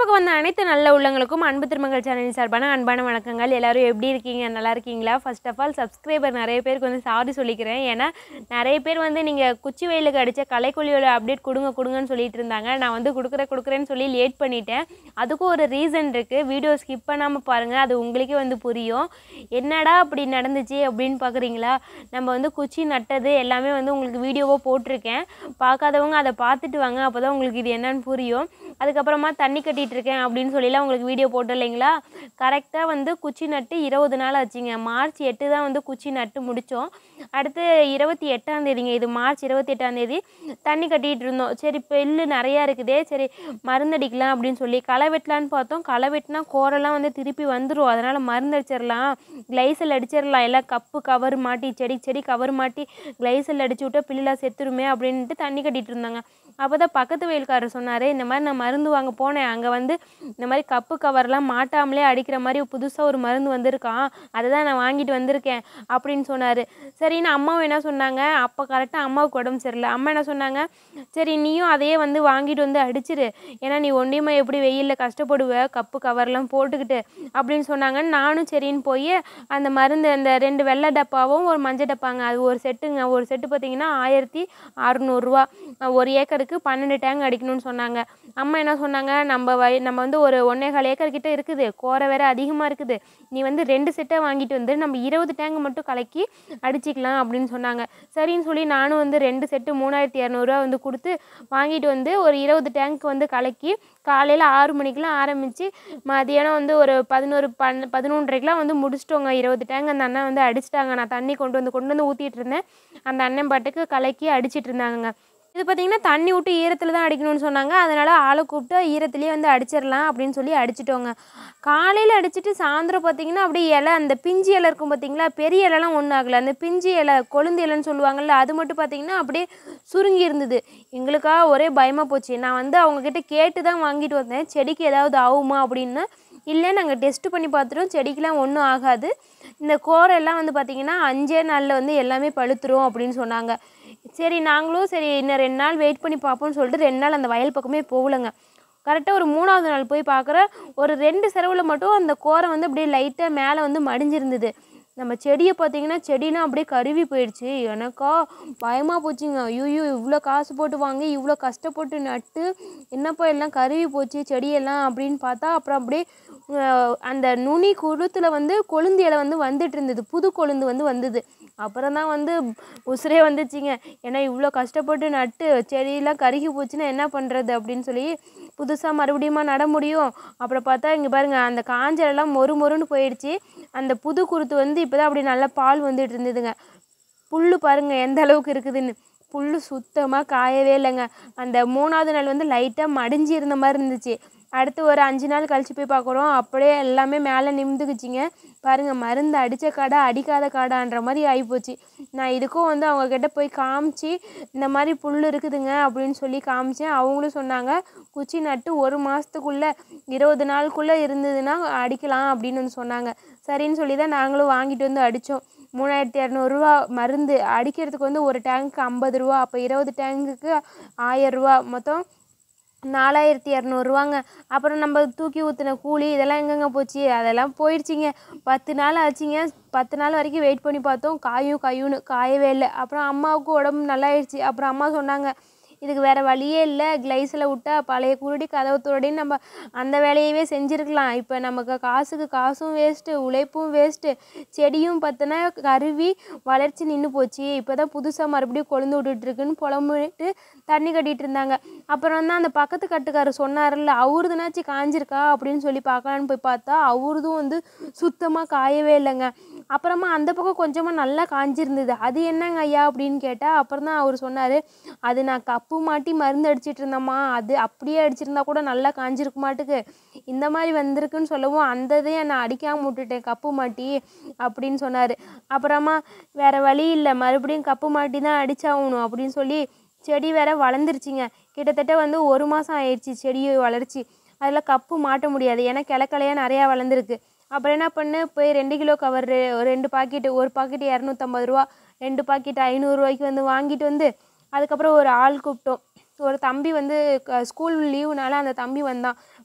பக்கம் வந்த அனைத்து நல்ல உள்ளங்களுக்கும் அன்பு திருமகள் சேனல் சார்பான அன்பான வணக்கங்கள் எல்லாரும் எப்படி இருக்கீங்க நல்லா இருக்கீங்களா ஃபர்ஸ்ட் ஆஃப் ஆல் சப்ஸ்கிரைபர் நிறைய பேருக்கு வந்து சாரி சொல்லிக்கிறேன் ஏன்னா நிறைய பேர் வந்து நீங்கள் குச்சி வெயிலுக்கு அடித்த கலைக்கொல்லியோட அப்டேட் கொடுங்க கொடுங்கன்னு சொல்லிட்டு இருந்தாங்க நான் வந்து கொடுக்குறேன் கொடுக்குறேன்னு சொல்லி லேட் பண்ணிட்டேன் அதுக்கும் ஒரு ரீசன் இருக்குது வீடியோ ஸ்கிப் பண்ணாமல் பாருங்கள் அது உங்களுக்கே வந்து புரியும் என்னடா அப்படி நடந்துச்சு அப்படின்னு பார்க்குறீங்களா நம்ம வந்து குச்சி நட்டது எல்லாமே வந்து உங்களுக்கு வீடியோவாக போட்டிருக்கேன் பார்க்காதவங்க அதை பார்த்துட்டு வாங்க அப்போ தான் உங்களுக்கு இது என்னன்னு புரியும் அதுக்கப்புறமா தண்ணி கட்டிட்டு இருக்கேன் அப்படின்னு சொல்லிலாம் உங்களுக்கு வீடியோ போட்டு இல்லைங்களா கரெக்டாக வந்து குச்சி நட்டு இருபது நாள் ஆச்சுங்க மார்ச் எட்டு தான் வந்து குச்சி நட்டு முடித்தோம் அடுத்து இருபத்தி எட்டாம் தேதிங்க இது மார்ச் இருபத்தி எட்டாம் தேதி தண்ணி கட்டிகிட்டு இருந்தோம் சரி பெல்லு நிறையா இருக்குதே சரி மருந்தடிக்கலாம் அப்படின்னு சொல்லி களை வெட்டலான்னு பார்த்தோம் களை வெட்டினா கோரெல்லாம் வந்து திருப்பி வந்துடும் அதனால் மருந்தடிச்சிடலாம் கிளைசல் அடிச்சிடலாம் எல்லாம் கப்பு கவர் மாட்டி செடி செடி கவர் மாட்டி கிளைசல் அடிச்சு விட்டா பிள்ளைலாம் செத்துருமே அப்படின்ட்டு தண்ணி கட்டிட்டு இருந்தாங்க அப்போ தான் பக்கத்து வயல்காரர் சொன்னார் இந்த மாதிரி நான் மருந்து வாங்க போனேன் அங்கே வந்து இந்த மாதிரி கப்பு கவர்லாம் மாட்டாமலே அடிக்கிற மாதிரி புதுசாக ஒரு மருந்து வந்திருக்கான் அதை தான் நான் வாங்கிட்டு வந்திருக்கேன் அப்படின்னு சொன்னார் சரின்னு அம்மாவும் என்ன சொன்னாங்க அப்போ கரெக்டாக அம்மாவுக்கு உடம்பு சரியில்லை அம்மா என்ன சொன்னாங்க சரி நீயும் அதையே வந்து வாங்கிட்டு வந்து அடிச்சிரு ஏன்னா நீ ஒன்றியமா எப்படி வெயிலில் கஷ்டப்படுவ கப்பு கவர்லாம் போட்டுக்கிட்டு அப்படின்னு சொன்னாங்க நானும் சரின்னு போய் அந்த மருந்து அந்த ரெண்டு வெள்ளை டப்பாவும் ஒரு மஞ்சள் டப்பாங்க அது ஒரு செட்டுங்க ஒரு செட்டு பார்த்தீங்கன்னா ஆயிரத்தி அறநூறுரூவா ஒரு ஏக்கருக்கு பன்னெண்டு டேங்க் அடிக்கணும்னு சொன்னாங்க அம்மா என்ன சொன்னாங்க நம்ம வய நம்ம வந்து ஒரு ஒன்றே கால் ஏக்கர் கிட்ட இருக்குது கோரை வேற அதிகமாக இருக்குது நீ வந்து ரெண்டு செட்டை வாங்கிட்டு வந்து நம்ம இருபது டேங்க் மட்டும் கலக்கி அடிச்சிக்கலாம் அப்படின்னு சொன்னாங்க சரின்னு சொல்லி நானும் வந்து ரெண்டு செட்டு மூணாயிரத்தி இரநூறுவா வந்து கொடுத்து வாங்கிட்டு வந்து ஒரு இருபது டேங்க் வந்து கலக்கி காலையில் ஆறு மணிக்கெலாம் ஆரம்பித்து மதியானம் வந்து ஒரு பதினோரு பன் பதினொன்றரைக்கெலாம் வந்து முடிச்சிட்டோங்க இருபது டேங்க் அந்த அண்ணன் வந்து அடிச்சிட்டாங்க நான் தண்ணி கொண்டு வந்து கொண்டு வந்து ஊற்றிட்டு இருந்தேன் அந்த அண்ணன் பாட்டுக்கு கலக்கி அடிச்சிட்டு இருந்தாங்கங்க இது பார்த்தீங்கன்னா தண்ணி விட்டு ஈரத்தில் தான் அடிக்கணும்னு சொன்னாங்க அதனால் ஆளை கூப்பிட்டு ஈரத்துலேயே வந்து அடிச்சிடலாம் அப்படின்னு சொல்லி அடிச்சிட்டோங்க காலையில் அடிச்சிட்டு சாயந்தரம் பார்த்தீங்கன்னா அப்படியே இலை அந்த பிஞ்சு இலை இருக்கும் பார்த்தீங்களா பெரிய இலைலாம் ஒன்றும் ஆகலை அந்த பிஞ்சு இலை கொழுந்து இலைன்னு சொல்லுவாங்கள்ல அது மட்டும் பார்த்தீங்கன்னா அப்படியே சுருங்கி இருந்தது எங்களுக்காக ஒரே பயமாக போச்சு நான் வந்து அவங்கக்கிட்ட கேட்டு தான் வாங்கிட்டு வந்தேன் செடிக்கு ஏதாவது ஆகுமா அப்படின்னு இல்லை நாங்கள் டெஸ்ட்டு பண்ணி பார்த்துட்டோம் செடிக்கெலாம் ஒன்றும் ஆகாது இந்த கோரெல்லாம் வந்து பார்த்திங்கன்னா அஞ்சே நாளில் வந்து எல்லாமே பழுத்துரும் அப்படின்னு சொன்னாங்க சரி நாங்களும் சரி இன்னும் ரெண்டு நாள் வெயிட் பண்ணி பார்ப்போம்னு சொல்லிட்டு ரெண்டு நாள் அந்த வயல் பக்கமே போகலங்க கரெக்டாக ஒரு மூணாவது நாள் போய் பார்க்குற ஒரு ரெண்டு செலவில் மட்டும் அந்த கோரை வந்து அப்படியே லைட்டாக மேலே வந்து மடிஞ்சிருந்தது நம்ம செடியை பார்த்தீங்கன்னா செடிலாம் அப்படியே கருவி போயிடுச்சு எனக்கா பயமாக போச்சுங்க ஐயோ இவ்வளோ காசு போட்டு வாங்கி இவ்வளோ கஷ்டப்பட்டு நட்டு என்னப்பா எல்லாம் கருவி போச்சு செடியெல்லாம் அப்படின்னு பார்த்தா அப்புறம் அப்படியே அந்த நுனி குருத்தில் வந்து கொழுந்து இலை வந்து வந்துட்டு இருந்தது புது கொழுந்து வந்து வந்தது அப்புறம் தான் வந்து உசுரே வந்துச்சுங்க ஏன்னா இவ்வளோ கஷ்டப்பட்டு நட்டு செடியெல்லாம் கருகி போச்சுன்னா என்ன பண்ணுறது அப்படின்னு சொல்லி புதுசாக மறுபடியும் நட முடியும் அப்புறம் பார்த்தா இங்கே பாருங்கள் அந்த காஞ்சலெல்லாம் மொறு மொறுன்னு போயிடுச்சு அந்த புது குருத்து வந்து இப்போ தான் அப்படி நல்லா பால் வந்துட்டு இருந்ததுங்க புல் பாருங்கள் எந்த அளவுக்கு இருக்குதுன்னு புல் சுத்தமாக காயவே இல்லைங்க அந்த மூணாவது நாள் வந்து லைட்டாக மடிஞ்சு இருந்த மாதிரி இருந்துச்சு அடுத்து ஒரு அஞ்சு நாள் கழித்து போய் பார்க்குறோம் அப்படியே எல்லாமே மேலே நிமிந்துக்குச்சிங்க பாருங்கள் மருந்து அடித்த காடா அடிக்காத காடான்ற மாதிரி ஆகிப்போச்சு நான் இதுக்கும் வந்து அவங்கக்கிட்ட போய் காமிச்சு இந்த மாதிரி புல் இருக்குதுங்க அப்படின்னு சொல்லி காமிச்சேன் அவங்களும் சொன்னாங்க குச்சி நட்டு ஒரு மாதத்துக்குள்ளே இருபது நாளுக்குள்ளே இருந்ததுன்னா அடிக்கலாம் அப்படின்னு வந்து சொன்னாங்க சரின்னு சொல்லி தான் நாங்களும் வாங்கிட்டு வந்து அடித்தோம் மூணாயிரத்தி இரநூறுவா மருந்து அடிக்கிறதுக்கு வந்து ஒரு டேங்க்கு ஐம்பது ரூபா அப்போ இருபது டேங்குக்கு ஆயரூவா மொத்தம் நாலாயிரத்தி இரநூறுவாங்க அப்புறம் நம்ம தூக்கி ஊற்றின கூலி இதெல்லாம் எங்கெங்க போச்சு அதெல்லாம் போயிடுச்சிங்க பத்து நாள் ஆச்சுங்க பத்து நாள் வரைக்கும் வெயிட் பண்ணி பார்த்தோம் காயும் காயும்னு காயவே இல்லை அப்புறம் அம்மாவுக்கு உடம்பு நல்லாயிடுச்சு அப்புறம் அம்மா சொன்னாங்க இதுக்கு வேறு வழியே இல்லை கிளைஸில் விட்டா பழைய குருடி கதவு துரடின்னு நம்ம அந்த வேலையவே செஞ்சுருக்கலாம் இப்போ நமக்கு காசுக்கு காசும் வேஸ்ட்டு உழைப்பும் வேஸ்ட்டு செடியும் பார்த்தோன்னா கருவி வளர்ச்சி நின்று போச்சு இப்போ தான் புதுசாக மறுபடியும் கொழுந்து விட்டுட்டுருக்குன்னு புலம்பிட்டு தண்ணி கட்டிகிட்டு இருந்தாங்க அப்புறம் தான் அந்த பக்கத்து கட்டுக்காரர் சொன்னார்ல அவருதுனாச்சு காஞ்சிருக்கா அப்படின்னு சொல்லி பார்க்கலான்னு போய் பார்த்தா அவருதும் வந்து சுத்தமாக காயவே இல்லைங்க அப்புறமா அந்த பக்கம் கொஞ்சமாக நல்லா காஞ்சிருந்தது அது என்னங்க ஐயா அப்படின்னு கேட்டால் அப்புறம் தான் அவர் சொன்னார் அது நான் கப்பு மாட்டி மருந்து அடிச்சிட்டு இருந்தேம்மா அது அப்படியே அடிச்சிருந்தா கூட நல்லா காஞ்சிருக்க மாட்டுக்கு இந்த மாதிரி வந்திருக்குன்னு சொல்லவும் அந்த இதையே நான் அடிக்காமல் விட்டுட்டேன் கப்பு மாட்டி அப்படின்னு சொன்னார் அப்புறமா வேறு வழி இல்லை மறுபடியும் கப்பு மாட்டி தான் அடிச்சாகணும் அப்படின்னு சொல்லி செடி வேற வளர்ந்துருச்சுங்க கிட்டத்தட்ட வந்து ஒரு மாதம் ஆயிடுச்சு செடி வளர்ச்சி அதில் கப்பு மாட்ட முடியாது ஏன்னா கிளக்கலையாக நிறையா வளர்ந்துருக்கு அப்புறம் என்ன பண்ணு போய் ரெண்டு கிலோ கவர் ரெண்டு பாக்கெட்டு ஒரு பாக்கெட்டு இரநூத்தம்பது ரூபா ரெண்டு பாக்கெட் ஐநூறுரூவாய்க்கு வந்து வாங்கிட்டு வந்து அதுக்கப்புறம் ஒரு ஆள் கூப்பிட்டோம் ஒரு தம்பி வந்து க- ஸ்கூல் லீவுனால அந்த தம்பி வந்தான்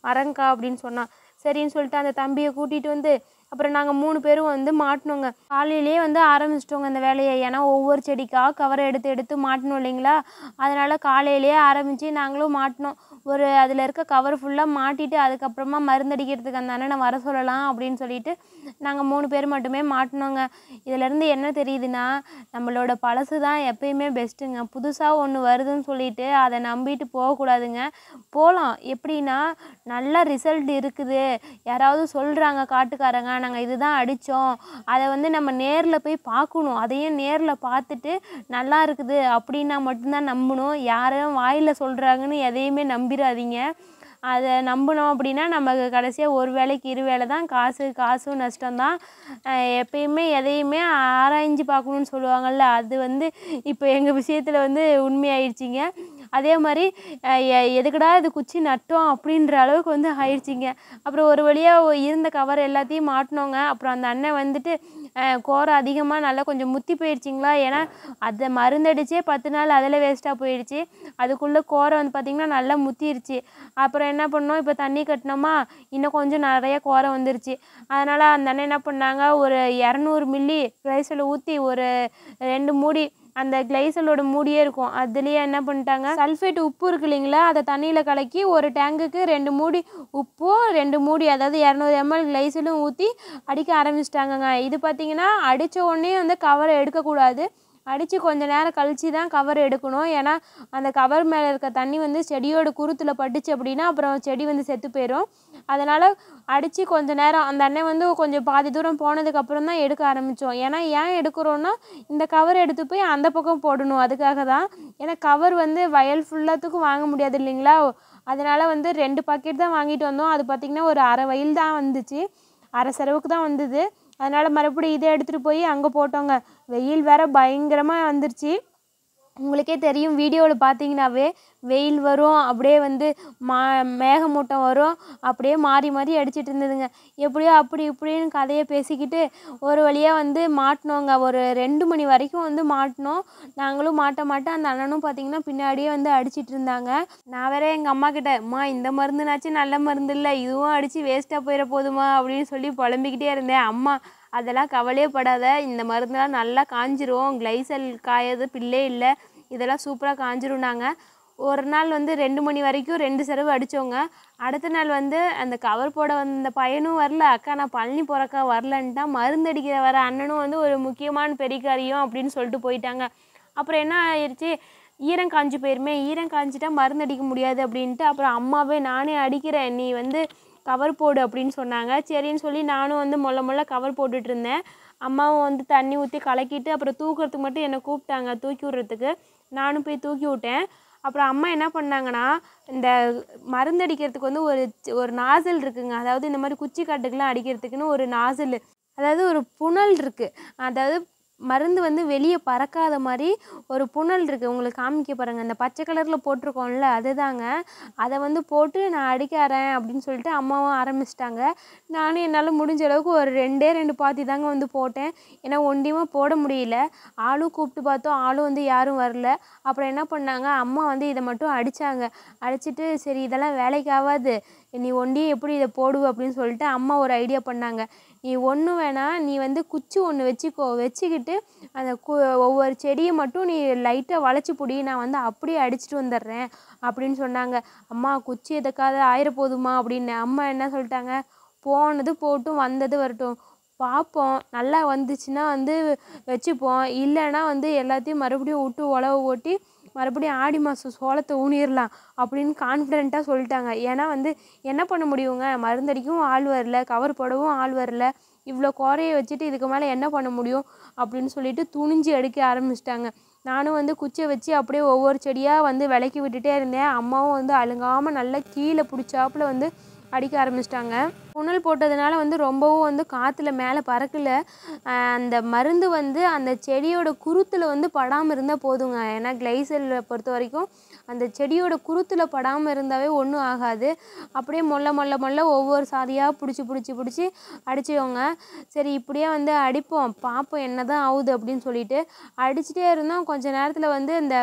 வரேங்க்கா அப்படின்னு சொன்னான் சரின்னு சொல்லிட்டு அந்த தம்பியை கூட்டிகிட்டு வந்து அப்புறம் நாங்கள் மூணு பேரும் வந்து மாட்டினோங்க காலையிலேயே வந்து ஆரம்பிச்சிட்டோங்க அந்த வேலையை ஏன்னா ஒவ்வொரு செடிக்காக கவரை எடுத்து எடுத்து மாட்டணும் இல்லைங்களா அதனால் காலையிலேயே ஆரம்பித்து நாங்களும் மாட்டினோம் ஒரு அதில் இருக்க கவர் ஃபுல்லாக மாட்டிட்டு அதுக்கப்புறமா மருந்தடிக்கிறதுக்கு அந்த அண்ணனை வர சொல்லலாம் அப்படின்னு சொல்லிட்டு நாங்கள் மூணு பேர் மட்டுமே மாட்டினோங்க இதிலேருந்து என்ன தெரியுதுன்னா நம்மளோட பழசு தான் எப்பயுமே பெஸ்ட்டுங்க புதுசாக ஒன்று வருதுன்னு சொல்லிட்டு அதை நம்பிட்டு போகக்கூடாதுங்க போகலாம் எப்படின்னா நல்ல ரிசல்ட் இருக்குது யாராவது சொல்கிறாங்க காட்டுக்காரங்க நாங்கள் இதுதான் அடித்தோம் அதை வந்து நம்ம நேரில் போய் பார்க்கணும் அதையும் நேரில் பார்த்துட்டு நல்லா இருக்குது அப்படின்னா மட்டும்தான் நம்பணும் யாரும் வாயில் சொல்கிறாங்கன்னு எதையுமே நம்பிடாதீங்க அதை நம்பினோம் அப்படின்னா நமக்கு கடைசியாக ஒரு வேலைக்கு இரு வேலை தான் காசு காசும் நஷ்டம்தான் அஹ் எப்பயுமே எதையுமே ஆராய்ஞ்சு பார்க்கணுன்னு சொல்லுவாங்கள்ல அது வந்து இப்போ எங்கள் விஷயத்தில் வந்து உண்மையாயிடுச்சிங்க அதே மாதிரி அஹ் எ- எதுக்குடா இது குச்சி நட்டோம் அப்படின்ற அளவுக்கு வந்து ஆயிடுச்சிங்க அப்புறம் ஒரு வழியாக இருந்த கவர் எல்லாத்தையும் மாட்டினோங்க அப்புறம் அந்த அண்ணன் வந்துட்டு அஹ் கோரம் அதிகமாக நல்லா கொஞ்சம் முத்தி போயிடுச்சிங்களா ஏன்னா அதை மருந்தடிச்சே பத்து நாள் அதில் வேஸ்ட்டாக போயிடுச்சு அதுக்குள்ளே கோரம் வந்து பார்த்திங்கன்னா நல்லா முத்திருச்சு அப்புறம் என்ன பண்ணோம் இப்போ தண்ணி கட்டினோமா இன்னும் கொஞ்சம் நிறைய கோரம் வந்துருச்சு அதனால் அந்த அண்ணன் என்ன பண்ணாங்க ஒரு இரநூறு மில்லி ரைஸில் ஊற்றி ஒரு ரெண்டு மூடி அந்த கிளைசலோட மூடியே இருக்கும் அதுலேயே என்ன பண்ணிட்டாங்க சல்ஃபேட் உப்பு இருக்கு இல்லைங்களா அதை தண்ணியில் கலக்கி ஒரு டேங்குக்கு ரெண்டு மூடி உப்பும் ரெண்டு மூடி அதாவது இரநூறு எம்எல் கிளைசலும் ஊற்றி அடிக்க ஆரம்பிச்சிட்டாங்கங்க இது பார்த்தீங்கன்னா அடித்த உடனே வந்து கவரை எடுக்கக்கூடாது அடித்து கொஞ்ச நேரம் கழித்து தான் கவர் எடுக்கணும் ஏன்னா அந்த கவர் மேலே இருக்க தண்ணி வந்து செடியோட குருத்தில் பட்டுச்சு அப்படின்னா அப்புறம் செடி வந்து செத்து போயிடும் அதனால் அடித்து கொஞ்ச நேரம் அந்த அண்ணன் வந்து கொஞ்சம் பாதி தூரம் போனதுக்கப்புறம் தான் எடுக்க ஆரம்பித்தோம் ஏன்னா ஏன் எடுக்கிறோன்னா இந்த கவர் எடுத்து போய் அந்த பக்கம் போடணும் அதுக்காக தான் ஏன்னா கவர் வந்து வயல் ஃபுல்லாத்துக்கும் வாங்க முடியாது இல்லைங்களா அதனால் வந்து ரெண்டு பாக்கெட் தான் வாங்கிட்டு வந்தோம் அது பார்த்திங்கன்னா ஒரு அரை வயல் தான் வந்துச்சு அரை செலவுக்கு தான் வந்தது அதனால் மறுபடியும் இதை எடுத்துகிட்டு போய் அங்கே போட்டோங்க வெயில் வேற பயங்கரமாக வந்துருச்சு உங்களுக்கே தெரியும் வீடியோவில் பார்த்தீங்கன்னாவே வெயில் வரும் அப்படியே வந்து மா மேகமூட்டம் வரும் அப்படியே மாறி மாறி அடிச்சிட்டு இருந்ததுங்க எப்படியோ அப்படி இப்படின்னு கதையை பேசிக்கிட்டு ஒரு வழியாக வந்து மாட்டினோங்க ஒரு ரெண்டு மணி வரைக்கும் வந்து மாட்டினோம் நாங்களும் மாட்ட மாட்ட அந்த அண்ணனும் பார்த்தீங்கன்னா பின்னாடியே வந்து அடிச்சிட்டு இருந்தாங்க நான் வேற எங்கள் அம்மா கிட்ட அம்மா இந்த மருந்துனாச்சும் நல்ல மருந்து இல்லை இதுவும் அடித்து வேஸ்ட்டாக போயிட போதுமா அப்படின்னு சொல்லி புலம்பிக்கிட்டே இருந்தேன் அம்மா அதெல்லாம் கவலையே படாத இந்த மருந்தெல்லாம் நல்லா காஞ்சிரும் கிளைசல் காயது பில்லே இல்லை இதெல்லாம் சூப்பராக காஞ்சிரும்னாங்க ஒரு நாள் வந்து ரெண்டு மணி வரைக்கும் ரெண்டு செலவு அடித்தோங்க அடுத்த நாள் வந்து அந்த கவர் போட வந்த பையனும் வரல அக்கா நான் பழனி போகிறக்கா வரலன்ட்டா மருந்து அடிக்கிற வர அண்ணனும் வந்து ஒரு முக்கியமான பெரிக்காரியும் அப்படின்னு சொல்லிட்டு போயிட்டாங்க அப்புறம் என்ன ஆயிடுச்சு ஈரம் காஞ்சி போயிருமே ஈரம் காஞ்சிட்டா மருந்து அடிக்க முடியாது அப்படின்ட்டு அப்புறம் அம்மாவே நானே அடிக்கிறேன் நீ வந்து கவர் போடு அப்படின்னு சொன்னாங்க சரின்னு சொல்லி நானும் வந்து மொல்ல மொல்ல கவர் போட்டுட்டு இருந்தேன் அம்மாவும் வந்து தண்ணி ஊற்றி கலக்கிட்டு அப்புறம் தூக்குறதுக்கு மட்டும் என்னை கூப்பிட்டாங்க தூக்கி விட்றதுக்கு நானும் போய் தூக்கி விட்டேன் அப்புறம் அம்மா என்ன பண்ணாங்கன்னா இந்த மருந்து அடிக்கிறதுக்கு வந்து ஒரு சி- ஒரு நாசல் இருக்குங்க அதாவது இந்த மாதிரி குச்சி காட்டுக்கெலாம் அடிக்கிறதுக்குன்னு ஒரு நாசல் அதாவது ஒரு புனல் இருக்குது அதாவது மருந்து வந்து வெளியே பறக்காத மாதிரி ஒரு புனல் இருக்குது உங்களுக்கு காமிக்க பாருங்கள் இந்த பச்சை கலரில் போட்டிருக்கோம்ல அதுதாங்க அதை வந்து போட்டு நான் அடிக்கிறேன் அப்படின்னு சொல்லிட்டு அம்மாவும் ஆரம்பிச்சிட்டாங்க நானும் என்னால் முடிஞ்ச அளவுக்கு ஒரு ரெண்டே ரெண்டு பாத்தி தாங்க வந்து போட்டேன் ஏன்னா ஒண்டியமாக போட முடியல ஆளும் கூப்பிட்டு பார்த்தோம் ஆளும் வந்து யாரும் வரல அப்புறம் என்ன பண்ணாங்க அம்மா வந்து இதை மட்டும் அடித்தாங்க அடிச்சிட்டு சரி இதெல்லாம் வேலைக்கு ஆகாது நீ ஒண்டியே எப்படி இதை போடுவ அப்படின்னு சொல்லிட்டு அம்மா ஒரு ஐடியா பண்ணாங்க நீ ஒன்றும் வேணாம் நீ வந்து குச்சி ஒன்று வச்சுக்கோ வச்சுக்கிட்டு அந்த கு ஒவ்வொரு செடியை மட்டும் நீ லைட்டாக வளைச்சி புடி நான் வந்து அப்படியே அடிச்சிட்டு வந்துடுறேன் அப்படின்னு சொன்னாங்க அம்மா குச்சி எதுக்காவது ஆயிர போதுமா அப்படின்னு அம்மா என்ன சொல்லிட்டாங்க போனது போட்டும் வந்தது வரட்டும் பார்ப்போம் நல்லா வந்துச்சுன்னா வந்து வச்சுப்போம் இல்லைன்னா வந்து எல்லாத்தையும் மறுபடியும் விட்டு உழவு ஓட்டி மறுபடியும் ஆடி மாதம் சோளத்தை ஊனிடலாம் அப்படின்னு கான்ஃபிடென்ட்டாக சொல்லிட்டாங்க ஏன்னா வந்து என்ன பண்ண முடியுங்க மருந்தடிக்கவும் ஆள் வரல கவர் போடவும் ஆள் வரல இவ்வளோ குறைய வச்சுட்டு இதுக்கு மேலே என்ன பண்ண முடியும் அப்படின்னு சொல்லிட்டு துணிஞ்சு அடிக்க ஆரம்பிச்சிட்டாங்க நானும் வந்து குச்சியை வச்சு அப்படியே ஒவ்வொரு செடியாக வந்து விலக்கி விட்டுட்டே இருந்தேன் அம்மாவும் வந்து அழுங்காமல் நல்லா கீழே பிடிச்சாப்புல வந்து அடிக்க ஆரம்பிச்சிட்டாங்க புனல் போட்டதுனால வந்து ரொம்பவும் வந்து காற்றுல மேலே பறக்கல ஆஹ் அந்த மருந்து வந்து அந்த செடியோட குருத்தில் வந்து படாமல் இருந்தால் போதுங்க ஏன்னா கிளைசலை பொறுத்த வரைக்கும் அந்த செடியோட குருத்தில் படாமல் இருந்தாவே ஒன்றும் ஆகாது அப்படியே மொல்ல மொல்ல மொல்ல ஒவ்வொரு சாதியாக பிடிச்சி பிடிச்சி பிடிச்சி அடிச்சுக்கோங்க சரி இப்படியே வந்து அடிப்போம் பார்ப்போம் என்ன தான் ஆகுது அப்படின்னு சொல்லிட்டு அடிச்சுட்டே இருந்தோம் கொஞ்ச நேரத்தில் வந்து இந்த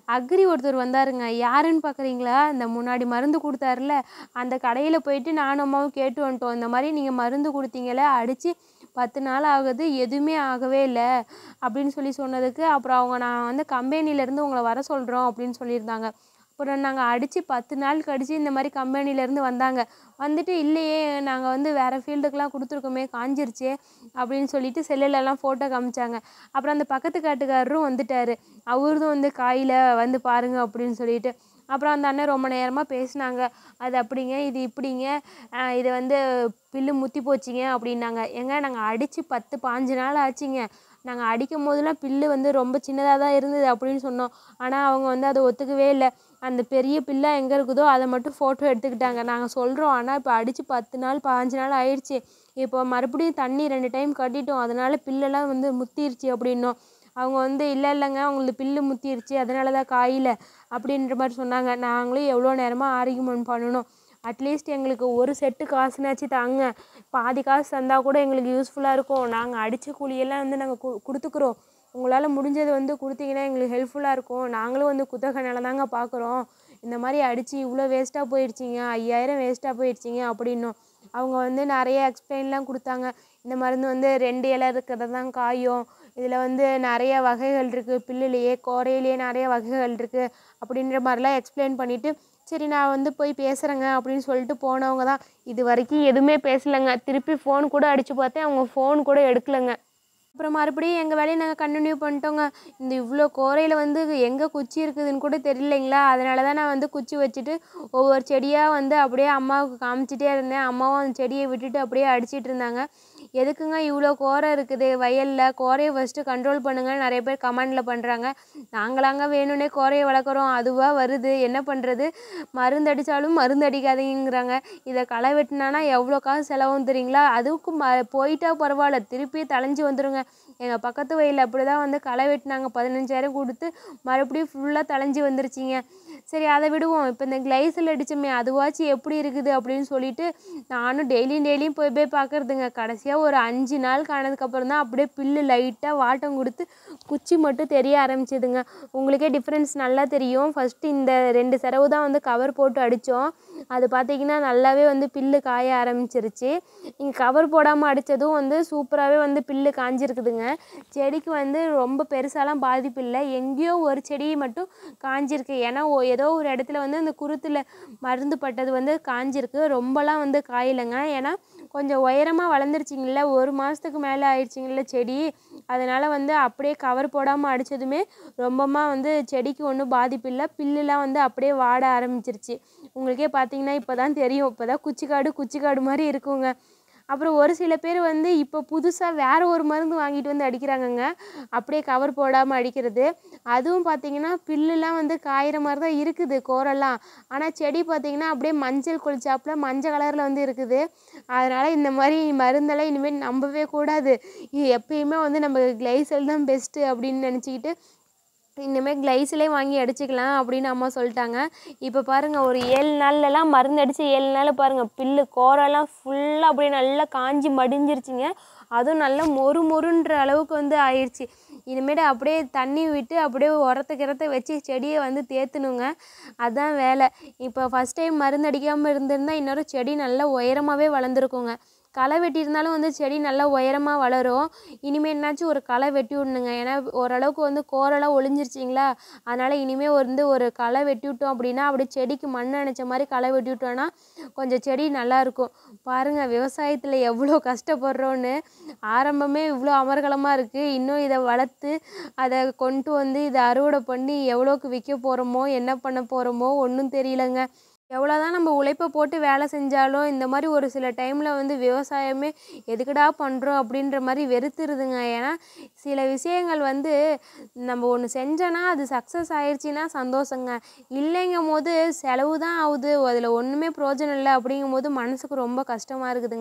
அக்ரி ஒருத்தர் வந்தாருங்க யாருன்னு பார்க்குறீங்களா இந்த முன்னாடி மருந்து கொடுத்தாருல அந்த கடையில் போயிட்டு நானும் அம்மாவும் கேட்டு வந்துட்டோம் இந்த மாதிரி நீங்கள் மருந்து கொடுத்தீங்களே அடித்து பத்து நாள் ஆகுது எதுவுமே ஆகவே இல்லை அப்படின்னு சொல்லி சொன்னதுக்கு அப்புறம் அவங்க நான் வந்து கம்பெனிலேருந்து உங்களை வர சொல்கிறோம் அப்படின்னு சொல்லியிருந்தாங்க அப்புறம் நாங்கள் அடித்து பத்து நாள் கழிச்சு இந்த மாதிரி கம்பெனிலேருந்து வந்தாங்க வந்துட்டு இல்லையே நாங்கள் வந்து வேறு ஃபீல்டுக்கெலாம் கொடுத்துருக்கோமே காஞ்சிருச்சே அப்படின்னு சொல்லிட்டு செல்லுலலாம் ஃபோட்டோ காமிச்சாங்க அப்புறம் அந்த பக்கத்து காட்டுக்காரரும் வந்துட்டார் அவர்தும் வந்து காயில் வந்து பாருங்க அப்படின்னு சொல்லிட்டு அப்புறம் அந்த அண்ணன் ரொம்ப நேரமாக பேசினாங்க அது அப்படிங்க இது இப்படிங்க ஆஹ் இது வந்து பில்லு முத்தி போச்சுங்க அப்படின்னாங்க ஏங்க நாங்கள் அடித்து பத்து பாஞ்சு நாள் ஆச்சுங்க நாங்கள் அடிக்கும் போதெல்லாம் பில்லு வந்து ரொம்ப சின்னதாக தான் இருந்தது அப்படின்னு சொன்னோம் ஆனால் அவங்க வந்து அதை ஒத்துக்கவே இல்லை அந்த பெரிய பில்லா எங்கே இருக்குதோ அதை மட்டும் ஃபோட்டோ எடுத்துக்கிட்டாங்க நாங்கள் சொல்கிறோம் ஆனால் இப்போ அடித்து பத்து நாள் பாஞ்சு நாள் ஆயிடுச்சு இப்போ மறுபடியும் தண்ணி ரெண்டு டைம் கட்டிட்டோம் அதனால பில்லெல்லாம் வந்து முத்திருச்சு அப்படின்னோம் அவங்க வந்து இல்லை இல்லைங்க அவங்களுக்கு பில்லு முத்திருச்சு அதனால தான் காயில அப்படின்ற மாதிரி சொன்னாங்க நாங்களும் எவ்வளோ நேரமாக ஆர்கியூமெண்ட் பண்ணணும் அட்லீஸ்ட் எங்களுக்கு ஒரு செட்டு காசுனாச்சு தாங்க பாதி காசு தந்தால் கூட எங்களுக்கு யூஸ்ஃபுல்லாக இருக்கும் நாங்கள் அடித்த கூலியெல்லாம் வந்து நாங்கள் கு கொடுத்துக்குறோம் உங்களால் முடிஞ்சது வந்து கொடுத்தீங்கன்னா எங்களுக்கு ஹெல்ப்ஃபுல்லாக இருக்கும் நாங்களும் வந்து குத்தகை நிலம் தாங்க பார்க்குறோம் இந்த மாதிரி அடித்து இவ்வளோ வேஸ்ட்டாக போயிடுச்சிங்க ஐயாயிரம் வேஸ்ட்டாக போயிடுச்சிங்க அப்படின்னோம் அவங்க வந்து நிறைய எக்ஸ்பிளைன்லாம் கொடுத்தாங்க இந்த மருந்து வந்து ரெண்டு இலை இருக்கிறது தான் காயும் இதில் வந்து நிறைய வகைகள் இருக்குது பில்லுலேயே கோரையிலேயே நிறைய வகைகள் இருக்குது அப்படின்ற மாதிரிலாம் எக்ஸ்பிளைன் பண்ணிவிட்டு சரி நான் வந்து போய் பேசுகிறேங்க அப்படின்னு சொல்லிட்டு போனவங்க தான் இது வரைக்கும் எதுவுமே பேசலைங்க திருப்பி ஃபோன் கூட அடித்து பார்த்தேன் அவங்க ஃபோன் கூட எடுக்கலைங்க அப்புறம் மறுபடியும் எங்கள் வேலையை நாங்கள் கண்டினியூ பண்ணிட்டோங்க இந்த இவ்வளோ கோரையில் வந்து எங்கே குச்சி இருக்குதுன்னு கூட தெரியலைங்களா அதனால தான் நான் வந்து குச்சி வச்சுட்டு ஒவ்வொரு செடியாக வந்து அப்படியே அம்மாவுக்கு காமிச்சிட்டே இருந்தேன் அம்மாவும் அந்த செடியை விட்டுட்டு அப்படியே அடிச்சிட்டு இருந்தாங்க எதுக்குங்க இவ்வளோ கோரை இருக்குது வயலில் கோரையை ஃபஸ்ட்டு கண்ட்ரோல் பண்ணுங்கன்னு நிறைய பேர் கமெண்டில் பண்ணுறாங்க நாங்களாங்க வேணும்னே கோரையை வளர்க்குறோம் அதுவாக வருது என்ன பண்ணுறது மருந்து அடித்தாலும் மருந்து அடிக்காதீங்கிறாங்க இதை களை வெட்டினானா எவ்வளோ காசு செலவும் தெரியுங்களா அதுக்கும் ம போயிட்டா பரவாயில்ல திருப்பி தளைஞ்சு வந்துருங்க எங்கள் பக்கத்து வயலில் அப்படி தான் வந்து களை வெட்டினாங்க பதினஞ்சாயிரம் கொடுத்து மறுபடியும் ஃபுல்லாக தளைஞ்சு வந்துருச்சிங்க சரி அதை விடுவோம் இப்போ இந்த கிளைசல் அடிச்சோமே அதுவாச்சும் எப்படி இருக்குது அப்படின்னு சொல்லிட்டு நானும் டெய்லியும் டெய்லியும் போய் போய் பார்க்குறதுங்க கடைசியாக ஒரு அஞ்சு நாள் காணதுக்கப்புறம் தான் அப்படியே பில்லு லைட்டாக வாட்டம் கொடுத்து குச்சி மட்டும் தெரிய ஆரம்பிச்சதுங்க உங்களுக்கே டிஃப்ரென்ஸ் நல்லா தெரியும் ஃபஸ்ட்டு இந்த ரெண்டு செலவு தான் வந்து கவர் போட்டு அடித்தோம் அது பார்த்தீங்கன்னா நல்லாவே வந்து பில்லு காய ஆரம்பிச்சிருச்சு இங்கே கவர் போடாமல் அடித்ததும் வந்து சூப்பராகவே வந்து பில்லு காஞ்சிருக்குதுங்க செடிக்கு வந்து ரொம்ப பெருசாலாம் பாதிப்பு இல்லை எங்கேயோ ஒரு செடி மட்டும் காஞ்சிருக்கு ஏன்னா ஒ- ஏதோ ஒரு இடத்துல வந்து அந்த குருத்தில் மருந்து பட்டது வந்து காஞ்சிருக்கு ரொம்பலாம் வந்து காயலைங்க ஏன்னா கொஞ்சம் உயரமாக வளர்ந்துருச்சிங்கள ஒரு மாதத்துக்கு மேலே ஆயிடுச்சிங்கள செடி அதனால் வந்து அப்படியே கவர் போடாமல் அடித்ததுமே ரொம்பமா வந்து செடிக்கு ஒன்றும் பாதிப்பு இல்லை பில்லுலாம் வந்து அப்படியே வாட ஆரம்பிச்சிருச்சு உங்களுக்கே பார்த்தீங்கன்னா இப்போ தான் தெரியும் இப்போ தான் குச்சிக்காடு குச்சிக்காடு மாதிரி இருக்குங்க அப்புறம் ஒரு சில பேர் வந்து இப்போ புதுசாக வேற ஒரு மருந்து வாங்கிட்டு வந்து அடிக்கிறாங்கங்க அப்படியே கவர் போடாமல் அடிக்கிறது அதுவும் பார்த்தீங்கன்னா பில்லுலாம் வந்து காயிற மாதிரி தான் இருக்குது கோரெல்லாம் ஆனால் செடி பார்த்தீங்கன்னா அப்படியே மஞ்சள் குளிச்சாப்புல மஞ்சள் கலரில் வந்து இருக்குது அதனால் இந்த மாதிரி மருந்தெல்லாம் இனிமேல் நம்பவே கூடாது இது எப்பயுமே வந்து நம்ம கிளைசல் தான் பெஸ்ட்டு அப்படின்னு நினச்சிக்கிட்டு இனிமேல் கிளைஸிலே வாங்கி அடிச்சுக்கலாம் அப்படின்னு அம்மா சொல்லிட்டாங்க இப்போ பாருங்கள் ஒரு ஏழு நாள்லலாம் மருந்து அடித்து ஏழு நாள் பாருங்கள் பில்லு கோரெல்லாம் ஃபுல்லாக அப்படியே நல்லா காஞ்சி மடிஞ்சிருச்சுங்க அதுவும் நல்லா மொறு மொறுன்ற அளவுக்கு வந்து ஆயிடுச்சு இனிமேட்டு அப்படியே தண்ணி விட்டு அப்படியே உரத்த கிரத்த வச்சு செடியை வந்து தேத்தணுங்க அதான் வேலை இப்போ ஃபஸ்ட் டைம் மருந்து அடிக்காமல் இருந்திருந்தா இன்னொரு செடி நல்லா உயரமாகவே வளர்ந்துருக்குங்க களை வெட்டியிருந்தாலும் வந்து செடி நல்லா உயரமாக வளரும் இனிமேல் என்னாச்சும் ஒரு களை வெட்டி விடணுங்க ஏன்னா ஓரளவுக்கு வந்து கோரெல்லாம் ஒளிஞ்சிருச்சிங்களா அதனால் இனிமேல் வந்து ஒரு களை வெட்டி விட்டோம் அப்படின்னா அப்படியே செடிக்கு மண் அணைச்ச மாதிரி களை வெட்டி விட்டோன்னா கொஞ்சம் செடி நல்லா இருக்கும் பாருங்கள் விவசாயத்தில் எவ்வளோ கஷ்டப்படுறோன்னு ஆரம்பமே இவ்வளோ அமர்கலமாக இருக்குது இன்னும் இதை வளர்த்து அதை கொண்டு வந்து இதை அறுவடை பண்ணி எவ்வளோக்கு விற்க போகிறோமோ என்ன பண்ண போகிறோமோ ஒன்றும் தெரியலங்க எவ்வளோ தான் நம்ம உழைப்பை போட்டு வேலை செஞ்சாலும் இந்த மாதிரி ஒரு சில டைமில் வந்து விவசாயமே எதுக்குடா பண்ணுறோம் அப்படின்ற மாதிரி வெறுத்துருதுங்க ஏன்னா சில விஷயங்கள் வந்து நம்ம ஒன்று செஞ்சோன்னா அது சக்ஸஸ் ஆயிடுச்சுன்னா சந்தோஷங்க இல்லைங்கும் போது செலவு தான் ஆகுது அதில் ஒன்றுமே பிரயோஜனம் இல்லை அப்படிங்கும் போது மனசுக்கு ரொம்ப கஷ்டமாக இருக்குதுங்க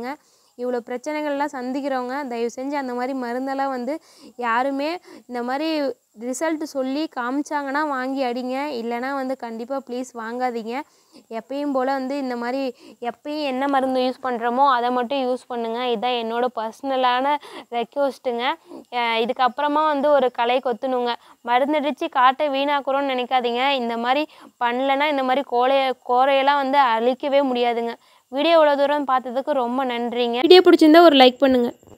இவ்வளோ பிரச்சனைகள்லாம் சந்திக்கிறவங்க தயவு செஞ்சு அந்த மாதிரி மருந்தெல்லாம் வந்து யாருமே இந்த மாதிரி ரிசல்ட் சொல்லி காமிச்சாங்கன்னா வாங்கி அடிங்க இல்லைனா வந்து கண்டிப்பாக ப்ளீஸ் வாங்காதீங்க எப்பயும் போல் வந்து இந்த மாதிரி எப்பயும் என்ன மருந்து யூஸ் பண்ணுறோமோ அதை மட்டும் யூஸ் பண்ணுங்கள் இதுதான் என்னோடய பர்சனலான ரெக்வஸ்ட்டுங்க இதுக்கப்புறமா வந்து ஒரு களை கொத்தணுங்க மருந்தடிச்சு காட்டை வீணாக்குறோன்னு நினைக்காதீங்க இந்த மாதிரி பண்ணலன்னா இந்த மாதிரி கோலைய கோரையெல்லாம் வந்து அழிக்கவே முடியாதுங்க வீடியோ இவ்வளோ தூரம் பார்த்ததுக்கு ரொம்ப நன்றிங்க வீடியோ பிடிச்சிருந்தா ஒரு லைக் பண்ணுங்கள்